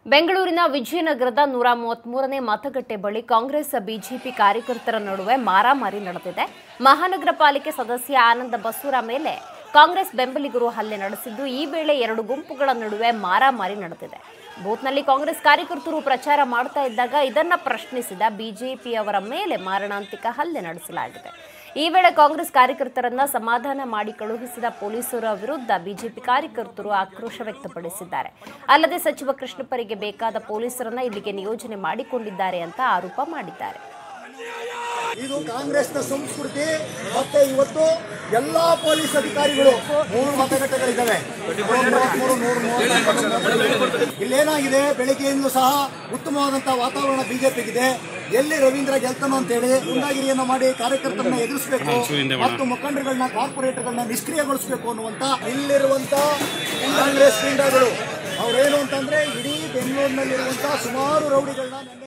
ಬೆಂಗಳೂರಿನ ವಿಜಯನಗರದ ನೂರ ಮೂವತ್ಮೂರನೇ ಮತಗಟ್ಟೆ ಬಳಿ ಕಾಂಗ್ರೆಸ್ ಬಿಜೆಪಿ ಕಾರ್ಯಕರ್ತರ ನಡುವೆ ಮಾರಾಮಾರಿ ನಡೆದಿದೆ ಮಹಾನಗರ ಪಾಲಿಕೆ ಸದಸ್ಯ ಆನಂದ ಬಸೂರ ಮೇಲೆ ಕಾಂಗ್ರೆಸ್ ಬೆಂಬಲಿಗರು ಹಲ್ಲೆ ನಡೆಸಿದ್ದು ಈ ವೇಳೆ ಎರಡು ಗುಂಪುಗಳ ನಡುವೆ ಮಾರಾಮಾರಿ ನಡೆದಿದೆ ಬೂತ್ನಲ್ಲಿ ಕಾಂಗ್ರೆಸ್ ಕಾರ್ಯಕರ್ತರು ಪ್ರಚಾರ ಮಾಡ್ತಾ ಇದ್ದಾಗ ಇದನ್ನ ಪ್ರಶ್ನಿಸಿದ ಬಿಜೆಪಿಯವರ ಮೇಲೆ ಮಾರಣಾಂತಿಕ ಹಲ್ಲೆ ನಡೆಸಲಾಗಿದೆ ಈ ವೇಳೆ ಕಾಂಗ್ರೆಸ್ ಕಾರ್ಯಕರ್ತರನ್ನ ಸಮಾಧಾನ ಮಾಡಿ ಕಳುಹಿಸಿದ ಪೊಲೀಸರ ವಿರುದ್ಧ ಬಿಜೆಪಿ ಕಾರ್ಯಕರ್ತರು ಆಕ್ರೋಶ ವ್ಯಕ್ತಪಡಿಸಿದ್ದಾರೆ ಅಲ್ಲದೆ ಸಚಿವ ಕೃಷ್ಣಪ್ಪರಿಗೆ ಬೇಕಾದ ಪೊಲೀಸರನ್ನ ಇಲ್ಲಿಗೆ ನಿಯೋಜನೆ ಮಾಡಿಕೊಂಡಿದ್ದಾರೆ ಅಂತ ಆರೋಪ ಮಾಡಿದ್ದಾರೆ ಇದು ಕಾಂಗ್ರೆಸ್ನ ಸಂಸ್ಕೃತಿ ಮತ್ತೆ ಇವತ್ತು ಎಲ್ಲಾ ಪೊಲೀಸ್ ಅಧಿಕಾರಿಗಳು ಮೂರು ಮತಗಟ್ಟೆಗಳಿದ್ದಾವೆ ಮೂರು ನೂರು ಮೂವತ್ನಾಲ್ಕು. ಇಲ್ಲೇನಾಗಿದೆ ಬೆಳಗ್ಗೆಯಿಂದಲೂ ಸಹ ಉತ್ತಮವಾದಂತಹ ವಾತಾವರಣ ಬಿಜೆಪಿಗಿದೆ ಎಲ್ಲಿ ರವೀಂದ್ರ ಗೆಲ್ತಾನೋ ಅಂತೇಳಿ ಗುಂಡಾಗಿರಿಯನ್ನು ಮಾಡಿ ಕಾರ್ಯಕರ್ತರನ್ನ ಎದುರಿಸಬೇಕು ಮತ್ತು ಮುಖಂಡರುಗಳನ್ನ ಕಾರ್ಪೊರೇಟರ್ಗಳನ್ನ ನಿಷ್ಕ್ರಿಯಗೊಳಿಸಬೇಕು ಅನ್ನುವಂತ ಇಲ್ಲಿರುವಂತ ಕಾಂಗ್ರೆಸ್ ಗೂಂಡಾಗಳು ಅವ್ರೇನು ಅಂತಂದ್ರೆ ಇಡೀ ಬೆಂಗಳೂರಿನಲ್ಲಿರುವಂತಹ ಸುಮಾರು ರೌಡಿಗಳನ್ನ